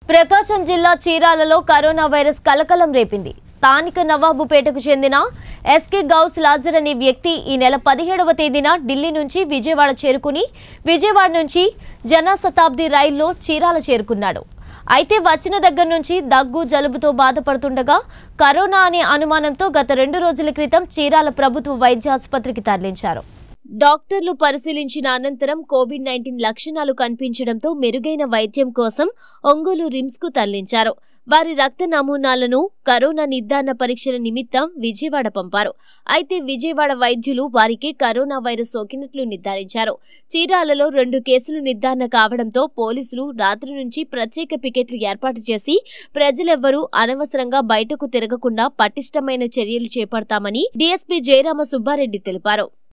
ప్రకాశం జిల్లా చీరాలలో corona virus కలకలం రేపింది స్థానిక నవాబుపేటకు చెందిన ఎస్కే గౌస్ లాజర్ అనే వ్యక్తి ఈ నెల పదిహేడవ తేదీన ఢిల్లీ నుంచి విజయవాడ చేరుకుని విజయవాడ నుంచి జనశతాబ్ది రైల్లో చీరాల చేరుకున్నాడు అయితే వచ్చిన దగ్గర నుంచి దగ్గు జలుబుతో బాధపడుతుండగా కరోనా అనే అనుమానంతో గత రెండు రోజుల క్రితం చీరాల ప్రభుత్వ వైద్య ఆసుపత్రికి తరలించారు డాక్టర్లు పరిశీలించిన అనంతరం కోవిడ్ నైన్టీన్ లక్షణాలు కనిపించడంతో మెరుగైన వైద్యం కోసం ఒంగోలు రిమ్స్ కు తరలించారు వారి రక్త నమూనాలను కరోనా నిర్ధారణ పరీక్షల నిమిత్తం విజయవాడ పంపారు అయితే విజయవాడ వైద్యులు వారికి కరోనా వైరస్ సోకినట్లు నిర్ధారించారు చీరాలలో రెండు కేసులు నిర్ధారణ కావడంతో పోలీసులు రాత్రి నుంచి ప్రత్యేక పికెట్లు ఏర్పాటు చేసి ప్రజలెవ్వరూ అనవసరంగా బయటకు తిరగకుండా పటిష్టమైన చర్యలు చేపడతామని డీఎస్పీ జయరామ సుబ్బారెడ్డి తెలిపారు